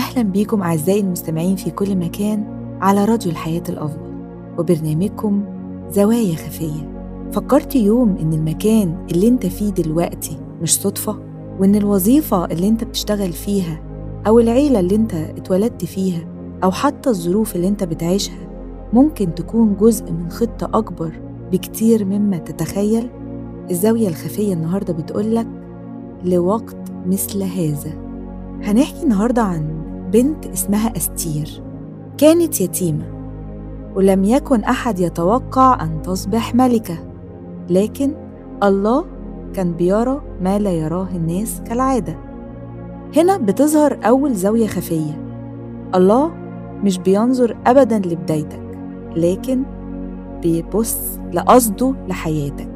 أهلا بيكم أعزائي المستمعين في كل مكان على راديو الحياة الأفضل وبرنامجكم زوايا خفية فكرت يوم إن المكان اللي انت فيه دلوقتي مش صدفة وإن الوظيفة اللي انت بتشتغل فيها أو العيلة اللي انت اتولدت فيها أو حتى الظروف اللي انت بتعيشها ممكن تكون جزء من خطة أكبر بكتير مما تتخيل الزاوية الخفية النهاردة بتقولك لوقت مثل هذا هنحكي النهاردة عن بنت اسمها أستير كانت يتيمة ولم يكن أحد يتوقع أن تصبح ملكة لكن الله كان بيرى ما لا يراه الناس كالعادة هنا بتظهر أول زاوية خفية الله مش بينظر أبدا لبدايتك لكن بيبص لقصده لحياتك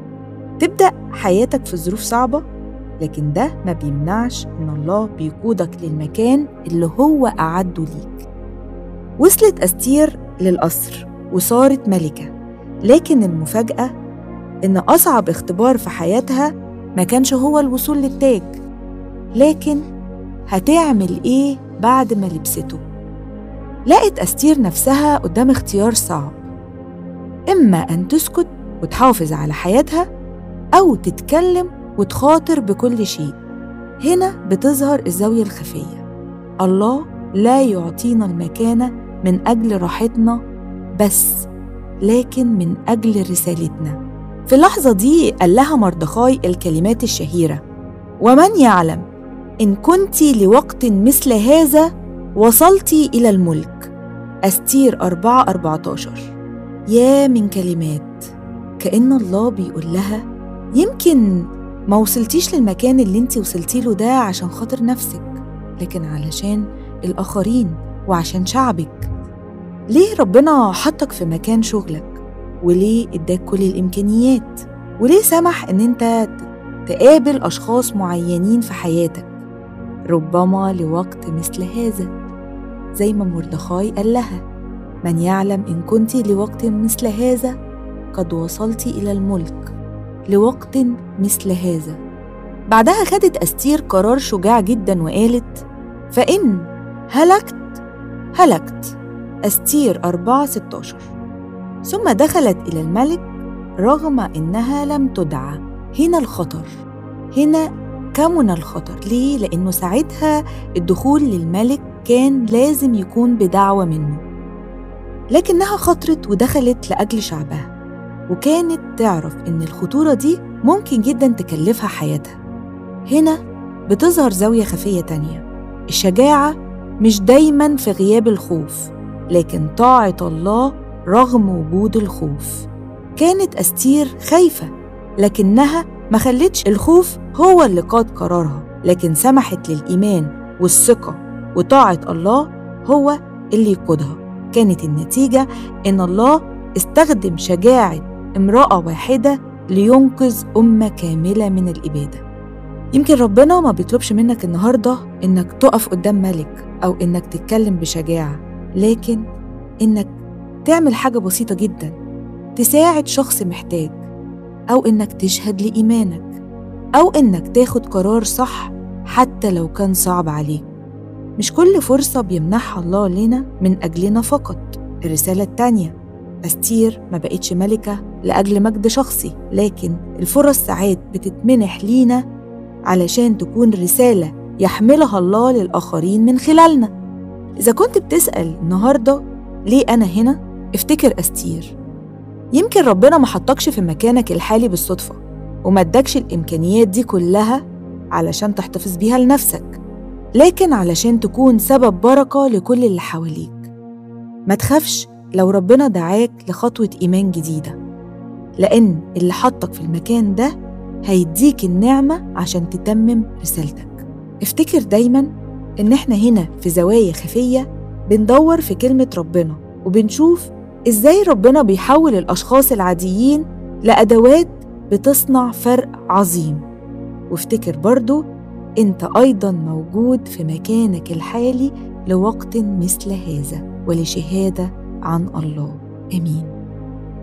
تبدأ حياتك في ظروف صعبة لكن ده ما بيمنعش إن الله بيقودك للمكان اللي هو أعده ليك وصلت أستير للقصر وصارت ملكة لكن المفاجأة إن أصعب اختبار في حياتها ما كانش هو الوصول للتاج لكن هتعمل إيه بعد ما لبسته لقت أستير نفسها قدام اختيار صعب إما أن تسكت وتحافظ على حياتها أو تتكلم وتخاطر بكل شيء هنا بتظهر الزاوية الخفية الله لا يعطينا المكانة من أجل راحتنا بس لكن من أجل رسالتنا في اللحظة دي قال لها مردخاي الكلمات الشهيرة ومن يعلم إن كنت لوقت مثل هذا وصلت إلى الملك أستير 4 14 يا من كلمات كأن الله بيقول لها يمكن ما وصلتيش للمكان اللي انت وصلتي له ده عشان خاطر نفسك لكن علشان الآخرين وعشان شعبك ليه ربنا حطك في مكان شغلك وليه اداك كل الإمكانيات وليه سمح ان انت تقابل أشخاص معينين في حياتك ربما لوقت مثل هذا زي ما مردخاي قال لها من يعلم إن كنت لوقت مثل هذا قد وصلت إلى الملك لوقت مثل هذا بعدها خدت أستير قرار شجاع جدا وقالت فإن هلكت هلكت أستير 4 16 ثم دخلت إلى الملك رغم إنها لم تدعى هنا الخطر هنا كمن الخطر ليه؟ لأنه ساعتها الدخول للملك كان لازم يكون بدعوة منه لكنها خطرت ودخلت لأجل شعبها وكانت تعرف إن الخطورة دي ممكن جدا تكلفها حياتها هنا بتظهر زاوية خفية تانية الشجاعة مش دايما في غياب الخوف لكن طاعة الله رغم وجود الخوف كانت أستير خايفة لكنها ما خلتش الخوف هو اللي قاد قرارها لكن سمحت للإيمان والثقة وطاعة الله هو اللي يقودها كانت النتيجة إن الله استخدم شجاعة امرأة واحدة لينقذ أمة كاملة من الإبادة يمكن ربنا ما بيطلبش منك النهاردة إنك تقف قدام ملك أو إنك تتكلم بشجاعة لكن إنك تعمل حاجة بسيطة جدا تساعد شخص محتاج أو إنك تشهد لإيمانك أو إنك تاخد قرار صح حتى لو كان صعب عليك مش كل فرصة بيمنحها الله لنا من أجلنا فقط الرسالة التانية أستير ما بقتش ملكة لأجل مجد شخصي لكن الفرص ساعات بتتمنح لينا علشان تكون رسالة يحملها الله للآخرين من خلالنا إذا كنت بتسأل النهاردة ليه أنا هنا؟ افتكر أستير يمكن ربنا ما حطكش في مكانك الحالي بالصدفة وما ادكش الإمكانيات دي كلها علشان تحتفظ بيها لنفسك لكن علشان تكون سبب بركة لكل اللي حواليك ما تخافش لو ربنا دعاك لخطوة إيمان جديدة لأن اللي حطك في المكان ده هيديك النعمة عشان تتمم رسالتك افتكر دايما إن إحنا هنا في زوايا خفية بندور في كلمة ربنا وبنشوف إزاي ربنا بيحول الأشخاص العاديين لأدوات بتصنع فرق عظيم وافتكر برضو أنت أيضا موجود في مكانك الحالي لوقت مثل هذا ولشهادة عن الله آمين